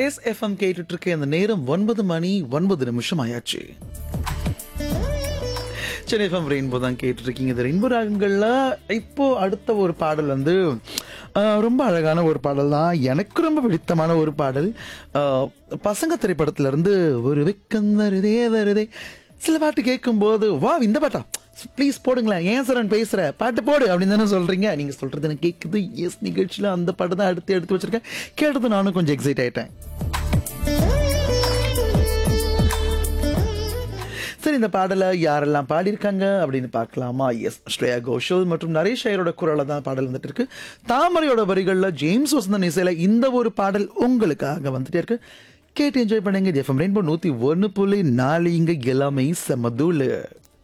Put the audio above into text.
S FM கேட்டுட்டு இருக்க இந்த நேரம் ஒன்பது மணி ஒன்பது நிமிஷம் ஆயாச்சு சென்னை எஃப்எம் ரெயின்போ தான் கேட்டுட்டு இருக்கீங்க இந்த ரெயின்போ ராகங்கள்ல இப்போ அடுத்த ஒரு பாடல் வந்து ஆஹ், ரொம்ப அழகான ஒரு பாடல் தான் எனக்கு ரொம்ப பிடித்தமான ஒரு பாடல் ஆஹ், பசங்க திரைப்படத்துல இருந்து ஒரு வெக்கம் வருதே வருதே சில பாட்டு கேட்கும்போது வா இந்த பாட்டா ப்ளீஸ் போடுங்களேன் ஏன் சார் நான் பேசுற பாட்டு போடு அப்படின்னு தானே சொல்றீங்க நீங்க சொல்றது எனக்கு கேட்குது எஸ் நிகழ்ச்சியில அந்த பாட்டு தான் அடுத்து எடுத்து வச்சிருக்கேன் கேட்டது நானும் கொஞ்சம் எக்ஸைட் ஆயிட்டேன் சரி இந்த பாடலை யாரெல்லாம் பாடியிருக்காங்க அப்படின்னு பார்க்கலாமா எஸ் ஸ்ரேயா கோஷல் மற்றும் நரேஷ் ஐயரோட குரலில் தான் பாடல் வந்துட்டு இருக்கு தாமரையோட வரிகளில் ஜேம்ஸ் வசந்தன் இசையில இந்த ஒரு பாடல் உங்களுக்காக வந்துட்டே இருக்கு கேட்டு என்ஜாய் பண்ணுங்க எஃப்எம் ரெயின்போ நூற்றி ஒன்று புள்ளி நாலு இங்கே எல்லாமே செமதூள்